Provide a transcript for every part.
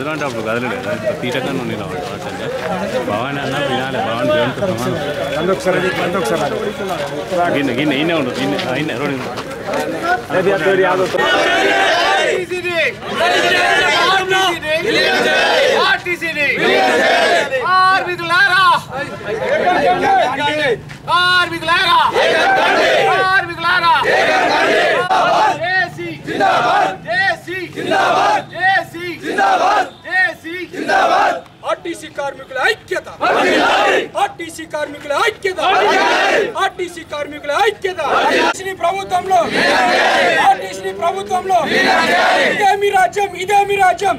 కదులు అంటే అప్పుడు కదలలేదు అది తీటకన్నా నేను అంటే భవాని అన్న వినాలి భవాని దేవునితో సమానం గిన్నె గిన్నె ఈయనే ఉండదు గిన్నె అయిన రోడ్డు కార్మికులారా కార్మికులారా కార్మికులారా జేసీ జేసీ జేసీ జేసీ ఆర్టీసీ కార్మికుల ఐక్యత ఆర్టీసీ కార్మికుల ఐక్యత ఆర్టీసీ కార్మికుల ఐక్యత ఆర్టీసీ ప్రభుత్వంలో ఆర్టీసీ ప్రభుత్వంలో ఇదే మీ రాజ్యం ఇదే మీ రాజ్యం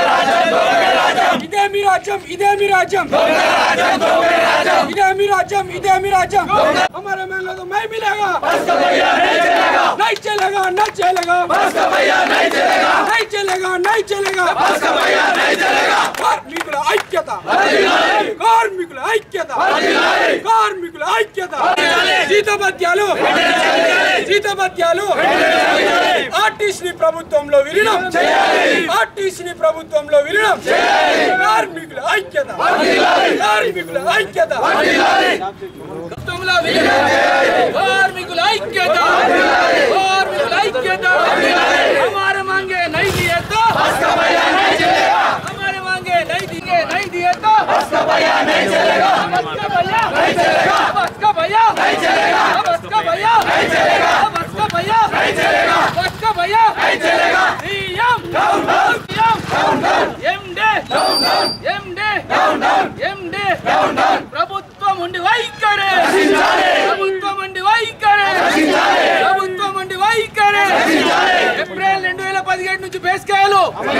ఇదే మీ రాజ్యం ఇదే మీ రాజ్యం ఇదే మీ రాజ్యం ఇదే మీ రాజ్యం हमारे महंगा तो मैं मिलेगा नहीं चलेगा नहीं चलेगा नहीं चलेगा नहीं चलेगा కార్మికుల ఐక్యత కార్మికుల ఐక్యత కార్మికుల ఐక్యత జీతభత్యాలు జీతభత్యాలు ఆర్టీసీ ప్రభుత్వంలో విలీనం ఆర్టీసీ ప్రభుత్వంలో విలీనం కార్మికుల ఐక్యత కార్మికుల ఐక్యత ప్రభుత్వంలో విలీనం కార్మికుల ఐక్యత కార్మికుల ఐక్యత हमारे मांगे नहीं दिए तो हमारे मांगे नहीं दिए नहीं दिए तो बस का भैया नहीं चलेगा बस का भैया नहीं चलेगा बस का भैया नहीं चलेगा बस का भैया नहीं चलेगा बस का भैया नहीं चलेगा बस का भैया नहीं चलेगा CM down down CM down down MD down down MD down down MD down down ప్రభుత్వం ఉండి వైఖరే ప్రభుత్వం ఉండి వైఖరే ప్రభుత్వం ఉండి వైఖరే ఏప్రిల్ రెండు వేల పదిహేడు నుంచి బేస్కాయలు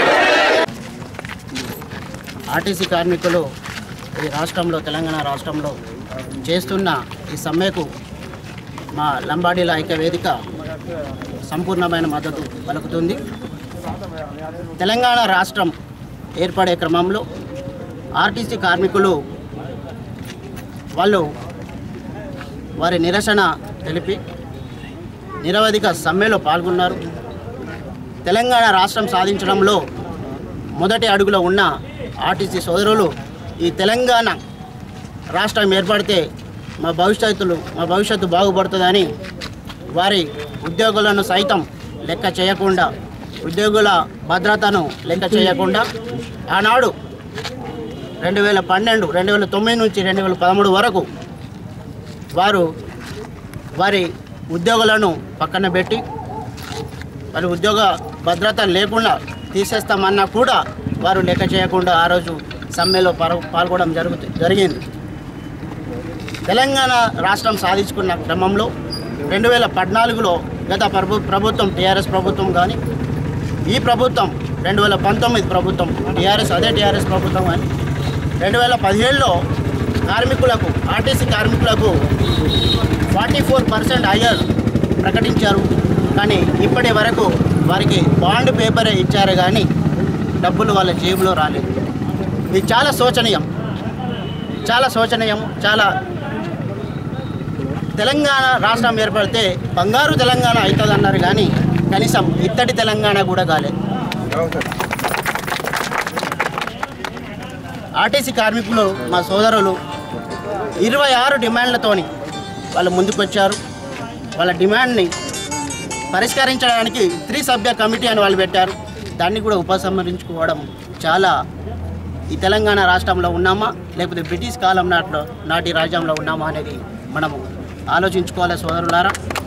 ఆర్టీసీ కార్మికులు ఈ రాష్ట్రంలో తెలంగాణ రాష్ట్రంలో చేస్తున్న ఈ సమ్మెకు మా లంబాడీల ఐక్య వేదిక సంపూర్ణమైన మద్దతు పలుకుతుంది తెలంగాణ రాష్ట్రం ఏర్పడే క్రమంలో ఆర్టీసీ కార్మికులు వాళ్ళు వారి నిరసన తెలిపి నిరవధిక సమ్మెలో పాల్గొన్నారు తెలంగాణ రాష్ట్రం సాధించడంలో మొదటి అడుగులో ఉన్న ఆర్టీసీ సోదరులు ఈ తెలంగాణ రాష్ట్రం ఏర్పడితే మా భవిష్యత్తులు మా భవిష్యత్తు బాగుపడుతుందని వారి ఉద్యోగులను సైతం లెక్క చేయకుండా ఉద్యోగుల భద్రతను లెక్క చేయకుండా ఆనాడు రెండు వేల పన్నెండు రెండు వేల తొమ్మిది నుంచి రెండు వేల పదమూడు వరకు వారు వారి ఉద్యోగులను పక్కన పెట్టి వారి ఉద్యోగ భద్రత లేకుండా తీసేస్తామన్నా కూడా వారు లెక్క చేయకుండా ఆ రోజు సమ్మెలో పాల్గొ పాల్గొనడం జరుగుతు జరిగింది తెలంగాణ రాష్ట్రం సాధించుకున్న క్రమంలో రెండు వేల పద్నాలుగులో గత ప్రభు ప్రభుత్వం టీఆర్ఎస్ ప్రభుత్వం కానీ ఈ ప్రభుత్వం రెండు వేల పంతొమ్మిది ప్రభుత్వం టీఆర్ఎస్ అదే టీఆర్ఎస్ ప్రభుత్వం కానీ రెండు వేల పదిహేడులో కార్మికులకు ఆర్టీసీ కార్మికులకు ఫార్టీ ఫోర్ పర్సెంట్ హయ్యర్ ప్రకటించారు కానీ ఇప్పటి వరకు వారికి బాండ్ పేపరే ఇచ్చారు కానీ డబ్బులు వాళ్ళ జేబులో రాలేదు ఇది చాలా శోచనీయం చాలా శోచనీయం చాలా తెలంగాణ రాష్ట్రం ఏర్పడితే బంగారు తెలంగాణ అవుతుంది అన్నారు కానీ కనీసం ఇత్తడి తెలంగాణ కూడా కాలేదు ఆర్టీసీ కార్మికులు మా సోదరులు ఇరవై ఆరు డిమాండ్లతోని వాళ్ళు ముందుకొచ్చారు వాళ్ళ డిమాండ్ని పరిష్కరించడానికి త్రీ సభ్య కమిటీ అని వాళ్ళు పెట్టారు దాన్ని కూడా ఉపసంహరించుకోవడం చాలా ఈ తెలంగాణ రాష్ట్రంలో ఉన్నామా లేకపోతే బ్రిటిష్ కాలం నాటిలో నాటి రాజ్యంలో ఉన్నామా అనేది మనము ఆలోచించుకోవాలి సోదరులారా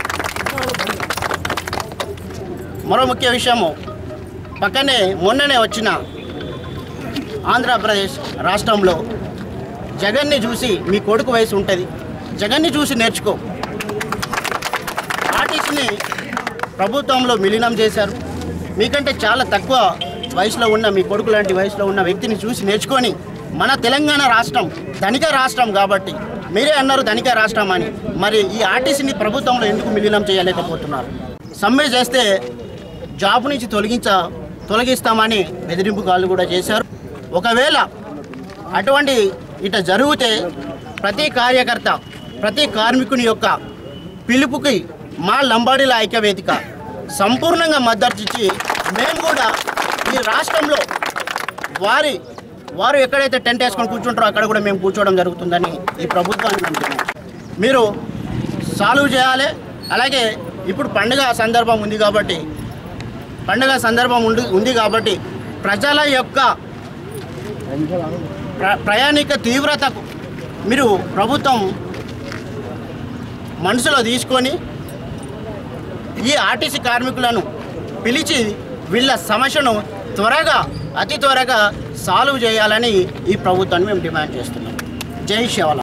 మరో ముఖ్య విషయము పక్కనే మొన్ననే వచ్చిన ఆంధ్రప్రదేశ్ రాష్ట్రంలో జగన్ని చూసి మీ కొడుకు వయసు ఉంటుంది జగన్ని చూసి నేర్చుకో ఆర్టిస్ట్ని ప్రభుత్వంలో విలీనం చేశారు మీకంటే చాలా తక్కువ వయసులో ఉన్న మీ కొడుకు లాంటి వయసులో ఉన్న వ్యక్తిని చూసి నేర్చుకొని మన తెలంగాణ రాష్ట్రం ధనిక రాష్ట్రం కాబట్టి మీరే అన్నారు ధనిక రాష్ట్రం అని మరి ఈ ఆర్టీసీని ప్రభుత్వంలో ఎందుకు విలీనం చేయలేకపోతున్నారు సమ్మె చేస్తే జాబ్ నుంచి తొలగించ తొలగిస్తామని బెదిరింపు కాళ్ళు కూడా చేశారు ఒకవేళ అటువంటి ఇట జరిగితే ప్రతి కార్యకర్త ప్రతి కార్మికుని యొక్క పిలుపుకి మా లంబాడీల ఐక్యవేదిక సంపూర్ణంగా మద్దతు ఇచ్చి మేము కూడా ఈ రాష్ట్రంలో వారి వారు ఎక్కడైతే టెంట్ వేసుకొని కూర్చుంటారో అక్కడ కూడా మేము కూర్చోవడం జరుగుతుందని ఈ ప్రభుత్వాన్ని నమ్ముతున్నాం మీరు సాల్వ్ చేయాలి అలాగే ఇప్పుడు పండుగ సందర్భం ఉంది కాబట్టి పండుగ సందర్భం ఉంది ఉంది కాబట్టి ప్రజల యొక్క ప్ర- ప్రయాణిక తీవ్రతకు మీరు ప్రభుత్వం మనసులో తీసుకొని ఈ ఆర్టీసీ కార్మికులను పిలిచి వీళ్ళ సమస్యను త్వరగా అతి త్వరగా సాల్వ్ చేయాలని ఈ ప్రభుత్వాన్ని మేము డిమాండ్ చేస్తున్నాం జై శివల